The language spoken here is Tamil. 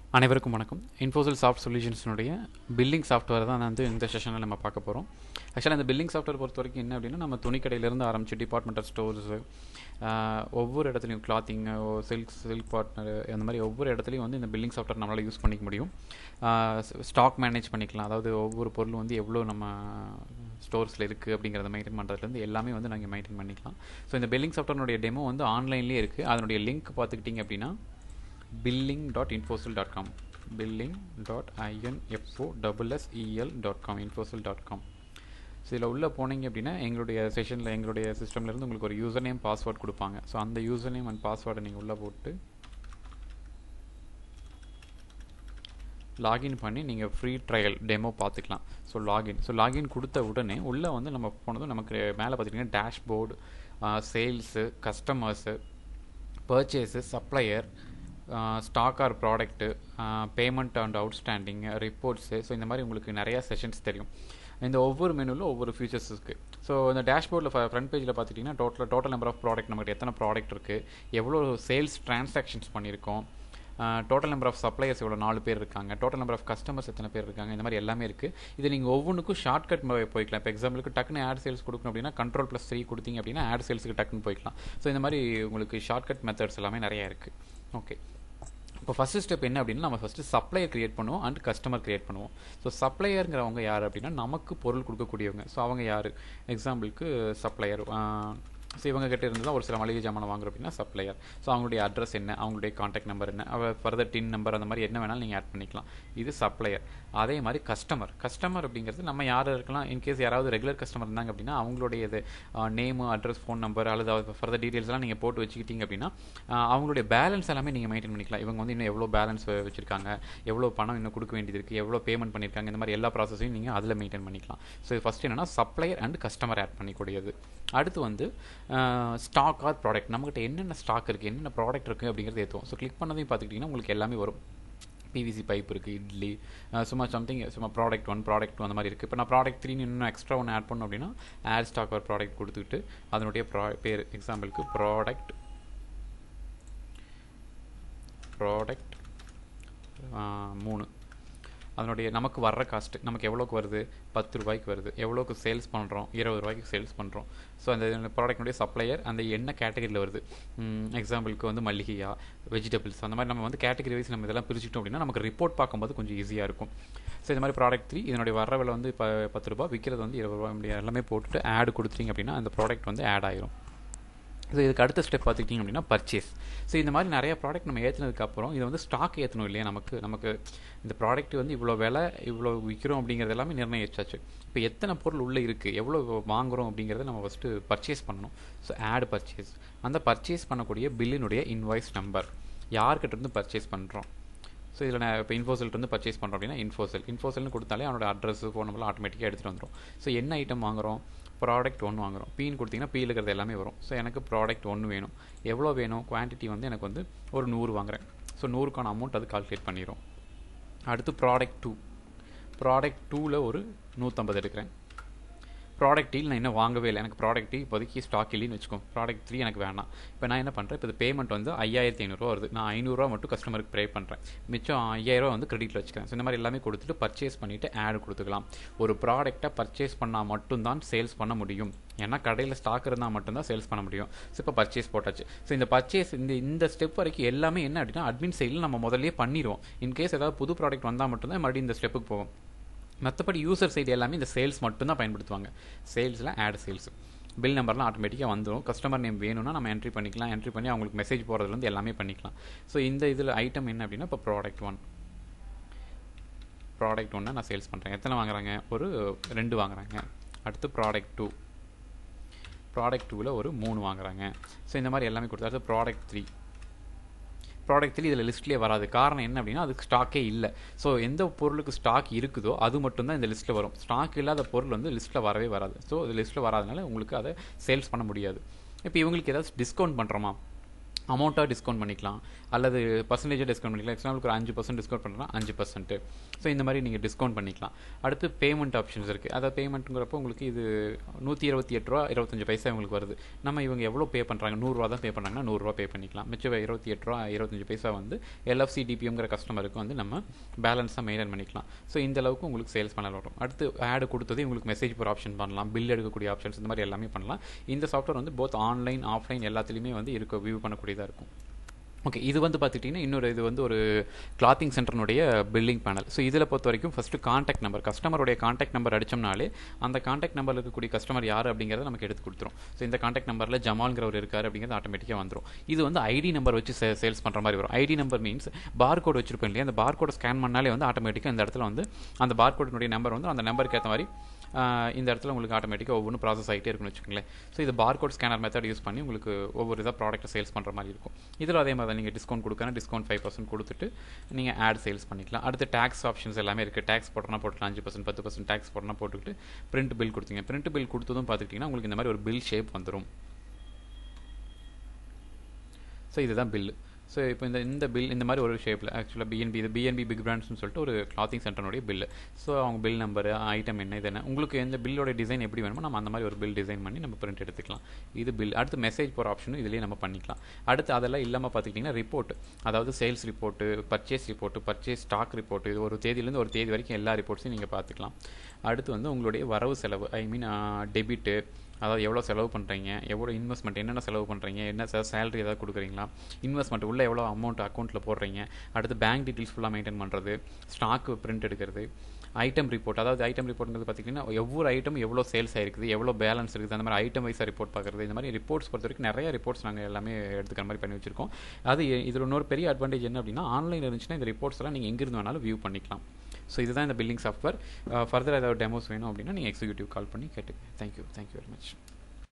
அனைவருக்கும் வணக்கம் இன்ஃபோசில் சாஃப்ட் சொல்யூஷன்ஸினுடைய பில்லிங் சாஃப்ட்வேர் தான் வந்து இந்த செஷனில் நம்ம பார்க்க போகிறோம் ஆக்சுவலாக இந்த பில்லிங் சாஃப்ட்வேர் பொறுத்த வரைக்கும் என்ன அப்படின்னா நம்ம துணிக்கடையிலேருந்து ஆரம்பிச்சு டிபார்ட்மெண்டல் ஸ்டோர்ஸு ஒவ்வொரு இடத்துலையும் கிளாத்திங் சில்க் சில்க் பார்ட்னர் அந்த மாதிரி ஒவ்வொரு இடத்துலையும் வந்து இந்த பில்லிங் சாஃப்ட்வேர் நம்மளால் யூஸ் பண்ணிக்க முடியும் ஸ்டாக் மேனேஜ் பண்ணிக்கலாம் அதாவது ஒவ்வொரு பொருளும் வந்து எவ்வளோ நம்ம ஸ்டோர்ஸில் இருக்குது அப்படிங்கிறத மெயின்டைன் பண்ணுறதுலேருந்து எல்லாமே வந்து நாங்கள் மெயின்டைன் பண்ணிக்கலாம் ஸோ இந்த பில்லிங் சாஃப்ட்வேர்னுடைய டெமோ வந்து ஆன்லைன்லேயே இருக்குது அதனுடைய லிங்க் பார்த்துக்கிட்டிங்க அப்படின்னா billing dot Infosil dot com billing dot I N F O double S E L dot com Infosil dot com so இதில் உள்ளே போனீங்க அப்படின்னா எங்களுடைய செஷனில் எங்களுடைய சிஸ்டம்லேருந்து உங்களுக்கு ஒரு யூசர் நேம் பாஸ்வேர்ட் கொடுப்பாங்க ஸோ அந்த யூசர் நேம் அண்ட் பாஸ்வேர்டை நீங்கள் உள்ளே போட்டு லாகின் பண்ணி நீங்கள் ஃப்ரீ ட்ரையல் டெமோ பார்த்துக்கலாம் ஸோ லாகின் ஸோ லாகின் கொடுத்த உடனே உள்ளே வந்து நம்ம போனதும் நமக்கு மேலே பார்த்திங்கன்னா dashboard sales customers purchase supplier stock or product payment and outstanding reports so இந்த மாதிரி உங்களுக்கு நிறையா செஷன்ஸ் தெரியும் இந்த ஒவ்வொரு மெனுவில் ஒவ்வொரு ஃபீச்சர்ஸ் இருக்குது ஸோ இந்த டேஷ்போர்டில் ஃப்ரண்ட் பேஜில் பார்த்துட்டிங்கன்னா total total number of product நம்மகிட்ட எத்தனை ப்ராடக்ட் இருக்குது எவ்வளோ சேல்ஸ் ட்ரான்சாக்ஷன்ஸ் பண்ணியிருக்கோம் டோட்டல் நம்பர் ஆஃப் சப்ளையர்ஸ் இவ்வளோ நாலு பேர் இருக்காங்க டோட்டல் நம்பர் ஆஃப் கஸ்டமர்ஸ் எத்தனை பேர் இருக்காங்க இந்த மாதிரி எல்லாமே இருக்குது இது நீங்கள் ஒவ்வொன்றுக்கும் ஷார்ட்கட் போய்க்கலாம் இப்போ எக்ஸாம்பிளுக்கு டக்குன்னு ஆட் சேல்ஸ் கொடுக்கணும் அப்படின்னா கண்ட்ரோல் ப்ளஸ் த்ரீ கொடுத்தீங்க அப்படின்னா ஆட் சேல்ஸுக்கு டக்குன்னு போய்க்கலாம் ஸோ இந்த மாதிரி உங்களுக்கு ஷார்ட்கட் மெத்தட்ஸ் எல்லாமே நிறையா இருக்குது ஓகே இப்போ ஃபஸ்ட்டு ஸ்டெப் என்ன அப்படின்னா நம்ம ஃபஸ்ட்டு சப்ளையர் கிரியேட் பண்ணுவோம் அண்ட் கஸ்டமர் கிரியேட் பண்ணுவோம் ஸோ சப்ளையருங்கிறவங்க யார் அப்படின்னா நமக்கு பொருள் கொடுக்கக்கூடியவங்க ஸோ அவங்க யார் எக்ஸாம்பிளுக்கு சப்ளையர் ஸோ இவங்க கிட்ட இருந்து தான் ஒரு சில மளிகை ஜாமான் வாங்குறோம் அப்படின்னா சப்ளையர் ஸோ அவங்களுடைய அட்ரஸ் என்ன அவங்களுடைய காண்டாக்ட் நம்பர் என்ன அவ ஃபர்தர் டின் நம்பர் அந்த மாதிரி என்ன வேணாலும் நீங்கள் ஆட் பண்ணிக்கலாம் இது சப்ளையர் அதே மாதிரி கஸ்டமர் கஸ்டமர் அப்படிங்கிறது நம்ம யார் இருக்கலாம் இன்கேஸ் யாராவது ரெகுலர் கஸ்டமர் இருந்தாங்க அப்படின்னா அவங்களுடைய இது நேமு அட்ரஸ் ஃபோன் நம்பர் அல்லது ஃபர்தர் டீட்டெயில்ஸ்லாம் நீங்கள் போட்டு வச்சுக்கிட்டீங்க அப்படின்னா அவங்களுடைய பேலன்ஸ் எல்லாமே நீங்கள் மெயின்டைன் பண்ணிக்கலாம் இவங்க வந்து இன்னும் எவ்வளோ பேலன்ஸ் வச்சிருக்காங்க எவ்வளோ பணம் இன்னும் கொடுக்க வேண்டியது இருக்குது எவ்வளோ பேமெண்ட் பண்ணியிருக்காங்க இந்த மாதிரி எல்லா ப்ராசஸையும் நீங்கள் அதில் மெயின்டைன் பண்ணிக்கலாம் ஸோ ஃபஸ்ட் என்னன்னா சப்ளையர் அண்ட் கஸ்டமர் ஆட் பண்ணிக்கூடியது அடுத்து வந்து ஸ்டாக் ஆர் ப்ராடக்ட் நம்மகிட்ட என்னென்ன ஸ்டாக் இருக்குது என்னென்ன ப்ராடக்ட் இருக்குது அப்படிங்கிறது ஏற்றுவோம் ஸோ கிளிக் பண்ணதையும் பார்த்துக்கிட்டிங்கன்னா உங்களுக்கு எல்லாமே வரும் பிவிசி பைப் இருக்குது இட்லி சும்மா சம்திங் சும்மா ப்ராடக்ட் ஒன் ப்ராடக்ட் டூ அந்த மாதிரி இருக்குது இப்போ நான் ப்ராடக்ட் த்ரீ இன்னும் எக்ஸ்ட்ரா ஒன்று ஆட் பண்ணோம் அப்படின்னா ஆட் ஸ்டாக் ஒரு ப்ராடக்ட் கொடுத்துக்கிட்டு அதனுடைய ப்ரா பேர் எக்ஸாம்பிளுக்கு ப்ராடக்ட் ப்ராடக்ட் மூணு அதனுடைய நமக்கு வர்ற காஸ்ட்டு நமக்கு எவ்வளோக்கு வருது பத்து ரூபாய்க்கு வருது எவ்வளோக்கு சேல்ஸ் பண்ணுறோம் இருபது ரூபாய்க்கு சேல்ஸ் பண்ணுறோம் ஸோ அந்த ப்ராடக்ட்னுடைய சப்ளையர் அந்த என்ன கேட்டகரியில் வருது எக்ஸாம்பிளுக்கு வந்து மல்லிகையா வெஜிடபிள்ஸ் அந்த மாதிரி நம்ம வந்து கேட்டகரி வைஸ் நம்ம இதெல்லாம் பிரிச்சுட்டோம் அப்படின்னா நமக்கு ரிப்போர்ட் பார்க்கும்போது கொஞ்சம் ஈஸியாக இருக்கும் ஸோ இந்த மாதிரி ப்ராடக்ட் த்ரீ இதனுடைய வர விலை வந்து இப்போ பத்து ரூபா விற்கிறது வந்து இருபது ரூபா இப்படி எல்லாமே போட்டுட்டு ஆட் கொடுத்துட்டீங்க அப்படின்னா அந்த ப்ராடக்ட் வந்து ஆட் ஆயிரும் ஸோ இதுக்கு அடுத்த ஸ்டெப் பார்த்துக்கிட்டிங்க அப்படின்னா பர்ச்சேஸ் ஸோ இந்த மாதிரி நிறைய ப்ராடக்ட் நம்ம ஏற்றினதுக்கப்புறம் இதை வந்து ஸ்டாக் ஏற்றணும் இல்லையா நமக்கு நமக்கு இந்த ப்ராடக்ட் வந்து இவ்வளோ விலை இவ்வளோ விற்கிறோம் அப்படிங்கிறது எல்லாமே நிர்ணயிச்சாச்சு இப்போ எத்தனை பொருள் உள்ளே இருக்குது எவ்வளோ வாங்குகிறோம் அப்படிங்கிறத நம்ம ஃபஸ்ட்டு பர்ச்சேஸ் பண்ணணும் ஸோ ஆட் பர்ச்சேஸ் அந்த பர்ச்சேஸ் பண்ணக்கூடிய பில்லினுடைய இன்வாய்ஸ் நம்பர் யார்கிட்ட இருந்து பர்ச்சேஸ் பண்ணுறோம் ஸோ இதில் நான் இப்போ இன்ஃபோசில்ட்டு பர்ச்சேஸ் பண்ணுறோம் அப்படின்னா இன்ஃபோசில் இன்ஃபோசில்னு கொடுத்தாலே அவனோட அட்ரஸ் ஃபோன் நம்பர்லாம் ஆட்டோமேட்டிக்காக எடுத்துகிட்டு வந்துடும் ஸோ என்ன ஐட்டம் வாங்குகிறோம் ப்ராடக்ட் ஒன்று வாங்குகிறோம் பீன் கொடுத்தீங்கன்னா பீல் இருக்கிறது எல்லாமே வரும் ஸோ எனக்கு ப்ராடக்ட் ஒன்று வேணும் எவ்வளோ வேணும் குவான்டிட்டி வந்து எனக்கு வந்து ஒரு நூறு வாங்குறேன் ஸோ நூறுக்கான அமௌண்ட் அது கால்குலேட் பண்ணிடும் அடுத்து ப்ராடக்ட் டூ ப்ராடக்ட் டூவில் ஒரு நூற்றம்பது எடுக்கிறேன் ப்ராடக்ட் டீல் நான் இன்னும் வாங்கவே இல்லை எனக்கு ப்ராடக்ட் டீ இப்போதைக்கு ஸ்டாக் இல்லைன்னு வச்சுக்கோ ப்ராடக்ட் த்ரீ எனக்கு வேணாம் இப்போ நான் என்ன பண்ணுறேன் இப்போ பேமெண்ட் வந்து ஐயாயிரத்தி ஐநூறுரூவா வருது நான் ஐநூறுரூவா மட்டும் கஸ்டமருக்கு ப்ரே பண்ணுறேன் மிச்சம் ஐயாயிரரூவா வந்து கிரெடிட்டில் வச்சுக்கிறேன் ஸோ இந்த மாதிரி எல்லாமே கொடுத்துட்டு பர்ச்சேஸ் பண்ணிவிட்டு ஆட் கொடுத்துக்கலாம் ஒரு ப்ராடக்ட்டை பர்ச்சேஸ் பண்ணால் மட்டும்தான் சேல்ஸ் பண்ண முடியும் ஏன்னா கடையில் ஸ்டாக் இருந்தால் மட்டும்தான் சேல்ஸ் பண்ண முடியும் ஸோ இப்போ பர்ச்சேஸ் போட்டாச்சு ஸோ இந்த பர்ச்சேஸ் இந்த இந்த ஸ்டெப் வரைக்கும் எல்லாமே என்ன அப்படின்னா அட்மின் சைடில் நம்ம முதல்லே பண்ணிடுவோம் இன்கேஸ் ஏதாவது புது ப்ராடக்ட் வந்தால் மட்டும்தான் மறுபடியும் இந்த ஸ்டெப்புக்கு போவோம் மற்றபடி யூசர் சைடு எல்லாமே இந்த சேல்ஸ் மட்டும்தான் பயன்படுத்துவாங்க சேல்ஸில் ஆட் சேல்ஸ் பில் நம்பர்லாம் ஆட்டோமேட்டிக்காக வந்துடும் கஸ்டமர் நேம் வேணும்னா நம்ம என்ட்ரி பண்ணிக்கலாம் என்ட்ரி பண்ணி அவங்களுக்கு மெசேஜ் போகிறதுலேருந்து எல்லாமே பண்ணிக்கலாம் ஸோ இந்த இதில் ஐட்டம் என்ன அப்படின்னா இப்போ ப்ராடக்ட் ஒன் ப்ராடக்ட் ஒன்று நான் சேல்ஸ் பண்ணுறேன் எத்தனை வாங்குறாங்க ஒரு ரெண்டு வாங்குறாங்க அடுத்து ப்ராடக்ட் டூ ப்ராடக்ட் டூவில் ஒரு மூணு வாங்குறாங்க ஸோ இந்த மாதிரி எல்லாமே கொடுத்தா அடுத்து ப்ராடக்ட் த்ரீ ப்ராடக்ட் த்ரீ இதில் லிஸ்ட்லேயே வராது காரணம் என்ன அப்படின்னா அதுக்கு ஸ்டாக்கே இல்லை ஸோ எந்த பொருளுக்கு ஸ்டாக் இருக்குதோ அது மட்டும்தான் இந்த லிஸ்ட்டில் வரும் ஸ்டாக் இல்லாத பொருள் வந்து லிஸ்ட்டில் வரவே வராது ஸோ இது லிஸ்ட்டில் வராதனால உங்களுக்கு அதை சேல்ஸ் பண்ண முடியாது இப்போ இவங்களுக்கு ஏதாவது டிஸ்கவுண்ட் பண்ணுறோமா அமௌண்ட்டாக டிஸ்கவுண்ட் பண்ணிக்கலாம் அல்லது பர்சன்டேஜாக டிஸ்கவுண்ட் பண்ணிக்கலாம் எக்ஸாம்பிளுக்கு ஒரு அஞ்சு பர்சன்ட் டிஸ்கவுண்ட் பண்ணுறோம்னா அஞ்சு பர்சன்ட் ஸோ இந்த மாதிரி நீங்கள் டிஸ்கவுண்ட் பண்ணிக்கலாம் அடுத்து பேமெண்ட் ஆப்ஷன்ஸ் இருக்குது அதாவது பேமெண்ட்டுங்கிறப்போ உங்களுக்கு இது நூற்றி இருபத்தி எட்டு ரூபா இருபத்தஞ்சு பைசா உங்களுக்கு வருது நம்ம இவங்க எவ்வளோ பே பண்ணுறாங்க நூறுரூவா தான் பே பண்ணுறாங்கன்னா நூறுரூவா பே பண்ணிக்கலாம் மிச்சம் இருபத்தி எட்டு ரூபா இருபத்தஞ்சு பைசா வந்து எல்எஃப்சி டிபிஎம்ங்கிற கஸ்டமருக்கு வந்து நம்ம பேலன்ஸாக மெயின்டைன் பண்ணிக்கலாம் ஸோ இந்த அளவுக்கு உங்களுக்கு சேல்ஸ் பண்ண வரும் அடுத்து ஆடு கொடுத்தது உங்களுக்கு மெசேஜ் போகிற ஆப்ஷன் பண்ணலாம் பில் எடுக்கக்கூடிய ஆப்ஷன்ஸ் இந்த மாதிரி எல்லாமே பண்ணலாம் இந்த சாஃப்ட்வேர் வந்து போத் ஆன்லைன் ஆஃப்லைன் எல்லாத்துலேயுமே வந்து இருக்க வியூ பண்ணக்கூடியதாக இருக்கும் ஓகே இது வந்து பார்த்துட்டிங்கன்னா இன்னொரு இது வந்து ஒரு கிளாத்திங் சென்டர்னுடைய பில்லிங் பேனல் ஸோ இதில் பொறுத்த வரைக்கும் ஃபஸ்ட்டு காண்டாக்ட் நம்பர் கஸ்டமருடைய காண்டாக்ட் நம்பர் அடிச்சோம்னாலே அந்த காண்டாக்ட் நம்பரில் இருக்கக்கூடிய கஸ்டமர் யார் அப்படிங்கிறத நமக்கு எடுத்து கொடுத்துரும் ஸோ இந்த காண்டாக்ட் நம்பரில் ஜமால்ங்கிறவர் இருக்கார் அப்படிங்கிறது ஆட்டோமேட்டிக்காக வந்துடும் இது வந்து ஐடி நம்பர் வச்சு சேல்ஸ் பண்ணுற மாதிரி வரும் ID number means bar code வச்சிருப்போம் இல்லையா அந்த பார் கோடை ஸ்கேன் பண்ணாலே வந்து ஆட்டோமேட்டிக்காக இந்த இடத்துல வந்து அந்த பார் கோடினுடைய நம்பர் வந்து அந்த நம்பருக்கு ஏற்ற மாதிரி இந்த இடத்துல உங்களுக்கு ஆட்டோமேட்டிக்காக ஒவ்வொரு ப்ராசஸ் ஆகிட்டே இருக்குன்னு வச்சுக்கோங்களேன் ஸோ இது பார்கோட் ஸ்கேனர் மெத்தட் யூஸ் பண்ணி உங்களுக்கு ஒவ்வொரு இதாக ப்ராடக்ட்டை சேல்ஸ் பண்ணுற மாதிரி இருக்கும் இதில் அதே மாதிரி தான் நீங்கள் டிஸ்கவுண்ட் கொடுக்கணும் டிஸ்கவுண்ட் ஃபைவ் பர்சன்ட் கொடுத்துட்டு நீங்கள் ஆட் சேல்ஸ் பண்ணிக்கலாம் அடுத்து டேக்ஸ் ஆப்ஷன்ஸ் எல்லாமே இருக்குது டேக்ஸ் போட்டோன்னா போட்டுக்கலாம் அஞ்சு பர்சன்ட் பத்து பர்சன்ட் டேக்ஸ் போட்டோன்னா போட்டுக்கிட்டு பிரிண்ட் பில் கொடுத்தீங்க பிரிண்ட் பில் கொடுத்ததும் பார்த்துக்கிட்டிங்கன்னா உங்களுக்கு இந்த மாதிரி ஒரு பில் ஷேப் வந்துடும் ஸோ இதுதான் பில்லு ஸோ இப்போ இந்த இந்த பில் இந்த மாதிரி ஒரு ஷேப்பில் ஆக்சுவலாக பிஎன்பி இது பிஎன்பி பிக் பிராண்ட்ஸ்னு சொல்லிட்டு ஒரு கிளாத்திங் சென்டருடைய பில்லு ஸோ அவங்க பில் நம்பர் ஐட்டம் என்ன இது என்ன உங்களுக்கு எந்த பில்லோட டிசைன் எப்படி வேணுமோ நம்ம அந்த மாதிரி ஒரு பில் டிசைன் பண்ணி நம்ம பிரிண்ட் எடுத்துக்கலாம் இது பில் அடுத்து மெசேஜ் போகிற ஆப்ஷனும் இதுலேயே நம்ம பண்ணிக்கலாம் அடுத்து அதெல்லாம் இல்லாமல் பார்த்துக்கிட்டிங்கன்னா ரிப்போர்ட் அதாவது sales report purchase report purchase stock report இது ஒரு தேதியிலேருந்து ஒரு தேதி வரைக்கும் எல்லா ரிப்போர்ட்ஸையும் நீங்கள் பார்த்துக்கலாம் அடுத்து வந்து உங்களுடைய வரவு செலவு ஐ மீன் டெபிட்டு அதாவது எவ்வளோ செலவு பண்ணுறீங்க எவ்வளோ இன்வெஸ்ட்மெண்ட் என்னென்ன செலவு பண்ணுறீங்க என்ன சேலரி ஏதாவது கொடுக்குறீங்களா இன்வெஸ்ட்மெண்ட் உள்ள எவ்வளோ அமௌண்ட் அக்கௌண்ட்டில் போடுறீங்க அடுத்து பேங்க் டீட்டெயில்ஸ் ஃபுல்லாக மெயின்டைன் பண்ணுறது ஸ்டாக் பிரிண்ட் எடுக்கிறது ஐட்டம் ரிப்போர்ட் அதாவது ஐட்டம் ரிப்போர்ட்ங்கிறது பார்த்திங்கன்னா ஒவ்வொரு ஐட்டம் எவ்வளோ சேல்ஸ் ஆயிருக்குது எவ்வளோ பேலன்ஸ் இருக்குது அந்த மாதிரி ஐட்டம் வைஸாக ரிப்போர்ட் பார்க்குறது இந்த மாதிரி ரிப்போர்ட்ஸ் பொறுத்த வரைக்கும் நிறைய ரிப்போர்ட்ஸ் நாங்கள் எல்லாமே எடுத்துக்கிற மாதிரி பண்ணி வச்சிருக்கோம் அது இதில் இன்னொரு பெரிய அட்வான்டேஜ் என்ன அப்படின்னா ஆன்லைன் இருந்துச்சுன்னா இந்த ரிப்போர்ட்ஸ் எல்லாம் நீங்கள் எங்கிருந்து வேணாலும் வியூ பண்ணிக்கலாம் ஸோ இதுதான் இந்த பில்லிங் சாஃப்ட்வேர் ஃபர்தர் ஏதாவது டெமோஸ் வேணும் அப்படின்னா நீங்கள் எக்ஸிக்யூட்டிவ் கால் பண்ணி கேட்டுக்கங்க தேங்க்யூ தேங்க்யூ வெரி மச்